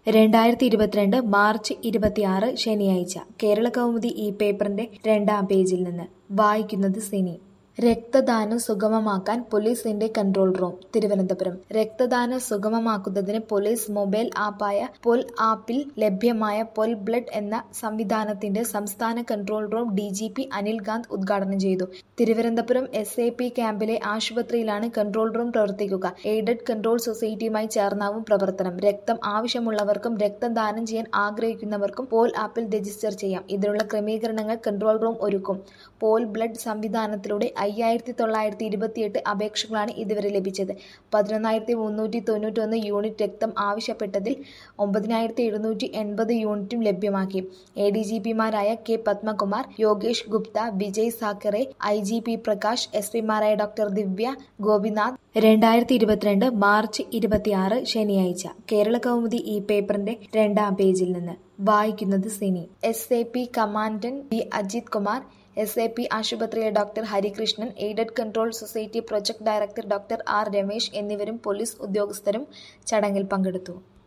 രണ്ടായിരത്തി ഇരുപത്തിരണ്ട് മാർച്ച് ഇരുപത്തിയാറ് ശനിയാഴ്ച കേരള കൗമുദി ഈ പേപ്പറിന്റെ രണ്ടാം പേജിൽ നിന്ന് വായിക്കുന്നത് സിനി രക്തദാനം സുഗമമാക്കാൻ പോലീസിന്റെ കൺട്രോൾ റൂം തിരുവനന്തപുരം രക്തദാനം സുഗമമാക്കുന്നതിന് പോലീസ് മൊബൈൽ ആപ്പായ പൊൽ ആപ്പിൽ ലഭ്യമായ പൊൽ ബ്ലഡ് എന്ന സംവിധാനത്തിന്റെ സംസ്ഥാന control room D G P Anilkanth ഉദ്ഘാടനം ചെയ്തു തിരുവനന്തപുരം എസ് എ പി ക്യാമ്പിലെ ആശുപത്രിയിലാണ് കൺട്രോൾ റൂം പ്രവർത്തിക്കുക എയ്ഡഡ് കൺട്രോൾ സൊസൈറ്റിയുമായി ചേർന്നാവും പ്രവർത്തനം രക്തം ആവശ്യമുള്ളവർക്കും രക്തം ദാനം ചെയ്യാൻ ആഗ്രഹിക്കുന്നവർക്കും പോൽ ആപ്പിൽ രജിസ്റ്റർ ചെയ്യാം ഇതിനുള്ള ക്രമീകരണങ്ങൾ കൺട്രോൾ റൂം ഒരുക്കും പോൽ ബ്ലഡ് സംവിധാനത്തിലൂടെ അയ്യായിരത്തി തൊള്ളായിരത്തി ഇരുപത്തിയെട്ട് അപേക്ഷകളാണ് ഇതുവരെ ലഭിച്ചത് പതിനൊന്നായിരത്തി മുന്നൂറ്റി തൊണ്ണൂറ്റൊന്ന് യൂണിറ്റ് രക്തം ആവശ്യപ്പെട്ടതിൽ ഒമ്പതിനായിരത്തി എഴുന്നൂറ്റി എൺപത് യൂണിറ്റും ലഭ്യമാക്കി എ ഡി ജി പിമാരായ K Padmakumar Yogesh Gupta Vijay Sakhare I G P Prakash S പിമാരായ ഡോക്ടർ ദിവ്യ ഗോപിനാഥ് രണ്ടായിരത്തി ഇരുപത്തിരണ്ട് മാർച്ച് ഇരുപത്തിയാറ് ശനിയാഴ്ച കേരള കൗമുദി ഈ പേപ്പറിന്റെ രണ്ടാം പേജിൽ നിന്ന് വായിക്കുന്നത് Sini S A P commandant B Ajith Kumar S A P ആശുപത്രിയിലെ doctor Harikrishnan aided control society project director doctor R Ramesh എന്നിവരും പോലീസ് ഉദ്യോഗസ്ഥരും ചടങ്ങിൽ പങ്കെടുത്തു